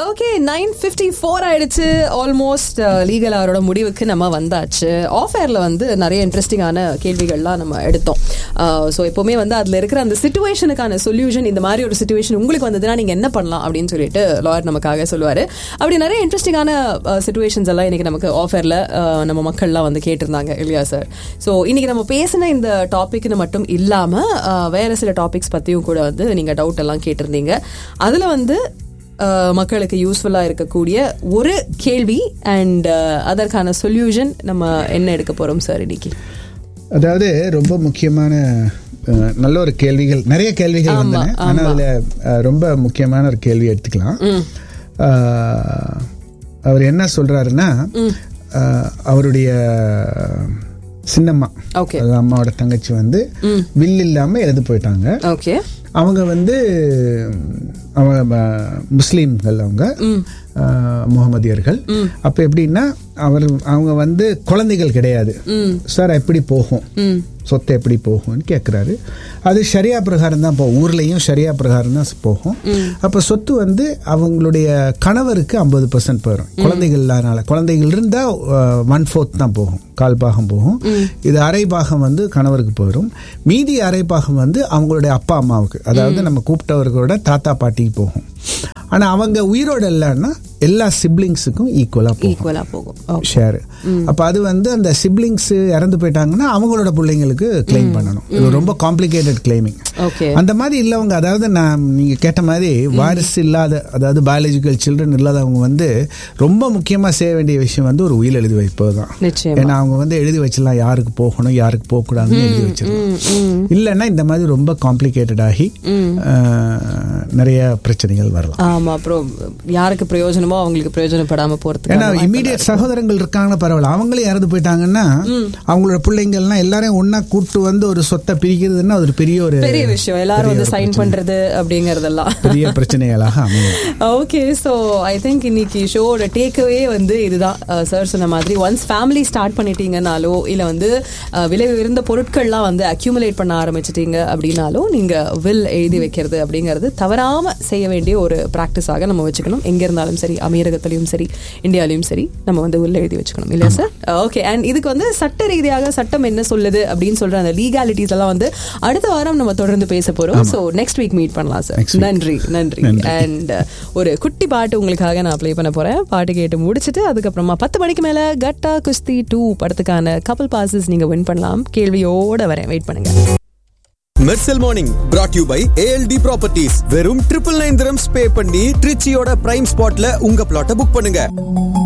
Okay nine fifty four ஆயிடுச்சு almost legal அவரோட முடிவுக்கு நம்ம வந்தாச்சு ஆஃப் ஏர்ல வந்து நிறைய இன்ட்ரெஸ்டிங்கான கேள்விகள்லாம் நம்ம எடுத்தோம் ஸோ எப்பவுமே வந்து அதில் இருக்கிற அந்த சுச்சுவேஷனுக்கான சொல்யூஷன் இந்த மாதிரி ஒரு சுச்சுவேஷன் உங்களுக்கு வந்ததுன்னா நீங்கள் என்ன பண்ணலாம் அப்படின்னு சொல்லிட்டு லாயர் நமக்காக சொல்லுவார் அப்படி நிறைய இன்ட்ரெஸ்டிங்கான சுச்சுவேஷன்ஸ் எல்லாம் இன்னைக்கு நமக்கு ஆஃபரில் நம்ம மக்கள்லாம் வந்து கேட்டிருந்தாங்க இல்லையா சார் ஸோ இன்னைக்கு நம்ம பேசின இந்த டாபிக்னு மட்டும் இல்லாமல் வேற சில டாபிக்ஸ் பற்றியும் கூட வந்து நீங்கள் டவுட் எல்லாம் கேட்டிருந்தீங்க அதில் வந்து அஹ், மக்களுக்கு யூஸ்ஃபுல்லாக இருக்கக்கூடிய ஒரு கேள்வி அண்ட் அதற்கான சொல்யூஷன் நம்ம என்ன எடுக்க போகிறோம் சார் இன்னைக்கு அதாவது ரொம்ப முக்கியமான அஹ், நல்ல ஒரு கேள்விகள் நிறைய கேள்விகள் ஆமா, வந்தன ஆனா அதுல அஹ், ரொம்ப முக்கியமான ஒரு கேள்வி எடுத்துக்கலாம் அஹ், அவர் என்ன சொல்றாருன்னா அஹ், அவருடைய சின்னம்மா ஓகே அது அம்மாவோட தங்கச்சி வந்து வில் இல்லாம எழுது போயிட்டாங்க ஓகே அவங்க வந்து அவங்க அஹ், முஸ்லீம்கள் அவங்க அஹ், முகமதியர்கள் அப்ப எப்படின்னா அவர் அவங்க வந்து குழந்தைகள் கிடையாது சார் எப்படி போகும் சொத்து எப்படி போகும்னு கேட்குறாரு அது சரியா பிரகாரம் தான் போகும் ஊர்லயும் சரியா பிரகாரம் தான் போகும் அப்ப சொத்து வந்து அவங்களுடைய கணவருக்கு ஐம்பது பர்சன்ட் போயிடும் குழந்தைகள் இல்லாதனால குழந்தைகள் இருந்தா ஒன் ஃபோர்த் தான் போகும் கால் பாகம் போகும் இது அரை பாகம் வந்து கணவருக்கு போயிடும் மீதி அரை பாகம் வந்து அவங்களுடைய அப்பா அம்மாவுக்கு அதாவது நம்ம கூப்பிட்டவர்களோட தாத்தா பாட்டிக்கு போகும் ஆனா அவங்க உயிரோட இல்லைன்னா எல்லா சிப்ளிங்ஸுக்கும் ஈக்குவலா போகும் ஈக்குவலாக போகும் ஓகே ஷேர் அப்ப அது வந்து அந்த சிப்ளிங்ஸ் இறந்து போயிட்டாங்கன்னா அவங்களோட பிள்ளைங்களுக்கு கிளைம் பண்ணணும் இது ரொம்ப காம்ப்ளிகேட்டட் கிளைமிங் ஓகே அந்த மாதிரி இல்லவங்க அதாவது நான் நீங்க கேட்ட மாதிரி வாரிசு இல்லாத அதாவது பயாலஜிக்கல் சில்ட்ரன் இல்லாதவங்க வந்து ரொம்ப முக்கியமா செய்ய வேண்டிய விஷயம் வந்து ஒரு உயில் எழுதி வைப்பது தான் நிச்சயம் ஏன்னா அவங்க வந்து எழுதி வச்சிடலாம் யாருக்கு போகணும் யாருக்கு போக கூடாதுன்னு எழுதி வச்சிடலாம் இல்லைன்னா இந்த மாதிரி ரொம்ப காம்ப்ளிகேட்டட் ஆகி அஹ், நிறைய பிரச்சனைகள் வரலாம் ஆமா அப்புறம் யாருக்கு பிரயோஜனமோ அவங்களுக்கு பிரயோஜனப்படாம ஏன்னா போறதுக்கு இமீடியட் சகோதரங்கள் இருக்காங்கன்னு பரவாயில்ல அவங்களே இறந்து போயிட்டாங்கன்னா அவங்களோட பிள்ளைங்கள்லாம் எல்லாரையும் ஒண்ணா கூட்டு வந்து ஒரு சொத்தை பிரிக்கிறதுன்னா அது ஒரு பெரிய ஒரு பெரிய விஷயம் எல்லாரும் வந்து சைன் பண்றது அப்படிங்கறதெல்லாம் பெரிய பிரச்சனைகளாக அமையும் ஓகே ஸோ ஐ திங்க் இன்னைக்கு ஷோட டேக்அவே வந்து இதுதான் சார் சொன்ன மாதிரி ஒன்ஸ் ஃபேமிலி ஸ்டார்ட் பண்ணிட்டீங்கனாலோ இல்லை வந்து அஹ், விலை உயர்ந்த பொருட்கள்லாம் வந்து அக்யூமுலேட் பண்ண ஆரம்பிச்சிட்டீங்க அப்படின்னாலோ நீங்க வில் எழுதி வைக்கிறது அப்படிங்கிறது தவறாம செய்ய வேண்டிய ஒரு ப்ராக்டிஸாக நம்ம வச்சுக்கணும் எங்க இருந்தாலும் சரி அமீரகத்திலையும் சரி இந்தியாலையும் சரி நம்ம வந்து வில் எழுதி வச்சுக்கணும் இல்லையா சார் ஓகே அண்ட் இதுக்கு வந்து சட்ட ரீதியாக சட்டம் என்ன சொல்லுது அப்படின்னு சொல்ற அந்த லீகாலிட்டிஸ் எல்லாம் வந்து அடுத்த வாரம் நம்ம தொடர்ந்து பேச போறோம் ஸோ நெக்ஸ்ட் வீக் மீட் பண்ணலாம் சார் Next week. நன்றி நன்றி நன்றி. அண்ட் ஒரு குட்டி பாட்டு உங்களுக்காக நான் ப்ளே பண்ண போறேன் பாட்டு கேட்டு முடிச்சிட்டு அதுக்கப்புறமா பத்து மணிக்கு மேல கட்டா குஸ்தி டூ படத்துக்கான கப்பல் பாசஸ் நீங்க வின் பண்ணலாம் கேள்வியோட வரேன் வெயிட் பண்ணுங்க Mersal morning brought you by A L T properties வெறும் ட்ரிபிள் நைன் திரம்ஸ் பே பண்ணி ட்ரிச்சியோட பிரைம் ஸ்பாட்ல உங்க பிளாட்டை புக் பண்ணுங்க